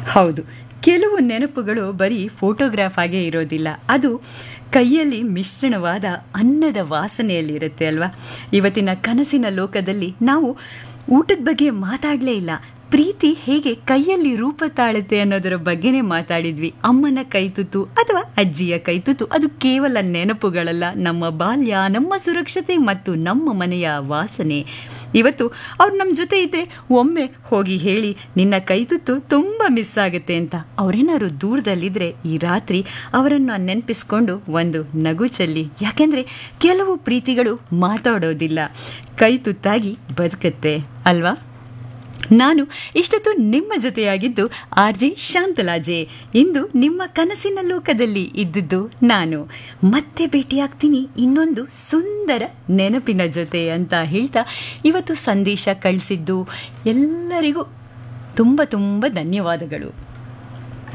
ಹೌದು ಕೆಲವು ನೆನಪುಗಳು ಬರೀ ಫೋಟೋಗ್ರಾಫ್ ಆಗೇ ಇರೋದಿಲ್ಲ ಅದು ಕೈಯಲ್ಲಿ ಮಿಶ್ರಣವಾದ ಅನ್ನದ ವಾಸನೆಯಲ್ಲಿರುತ್ತೆ ಅಲ್ವಾ ಇವತ್ತಿನ ಕನಸಿನ ಲೋಕದಲ್ಲಿ ನಾವು ಊಟದ ಬಗ್ಗೆ ಮಾತಾಡಲೇ ಇಲ್ಲ ಪ್ರೀತಿ ಹೇಗೆ ಕೈಯಲ್ಲಿ ರೂಪ ತಾಳುತ್ತೆ ಅನ್ನೋದರ ಬಗ್ಗೆನೇ ಮಾತಾಡಿದ್ವಿ ಅಮ್ಮನ ಕೈತುತ್ತು ಅಥವಾ ಅಜ್ಜಿಯ ಕೈತುತ್ತು ಅದು ಕೇವಲ ನೆನಪುಗಳಲ್ಲ ನಮ್ಮ ಬಾಲ್ಯ ನಮ್ಮ ಸುರಕ್ಷತೆ ಮತ್ತು ನಮ್ಮ ಮನೆಯ ವಾಸನೆ ಇವತ್ತು ಅವ್ರು ನಮ್ಮ ಜೊತೆ ಇದ್ದರೆ ಒಮ್ಮೆ ಹೋಗಿ ಹೇಳಿ ನಿನ್ನ ಕೈತುತ್ತು ತುಂಬ ಮಿಸ್ ಆಗುತ್ತೆ ಅಂತ ಅವರೇನಾದ್ರು ದೂರದಲ್ಲಿದ್ದರೆ ಈ ರಾತ್ರಿ ಅವರನ್ನು ನೆನಪಿಸ್ಕೊಂಡು ಒಂದು ನಗು ಚೆಲ್ಲಿ ಯಾಕೆಂದರೆ ಕೆಲವು ಪ್ರೀತಿಗಳು ಮಾತಾಡೋದಿಲ್ಲ ಕೈತುತ್ತಾಗಿ ಬದುಕತ್ತೆ ಅಲ್ವಾ ನಾನು ಇಷ್ಟೊತ್ತು ನಿಮ್ಮ ಜೊತೆಯಾಗಿದ್ದು ಆರ್ ಜೆ ಶಾಂತಲಾಜೆ ಇಂದು ನಿಮ್ಮ ಕನಸಿನ ಲೋಕದಲ್ಲಿ ಇದ್ದಿದ್ದು ನಾನು ಮತ್ತೆ ಭೇಟಿಯಾಗ್ತೀನಿ ಇನ್ನೊಂದು ಸುಂದರ ನೆನಪಿನ ಜೊತೆ ಅಂತ ಹೇಳ್ತಾ ಇವತ್ತು ಸಂದೇಶ ಕಳಿಸಿದ್ದು ಎಲ್ಲರಿಗೂ ತುಂಬ ತುಂಬ ಧನ್ಯವಾದಗಳು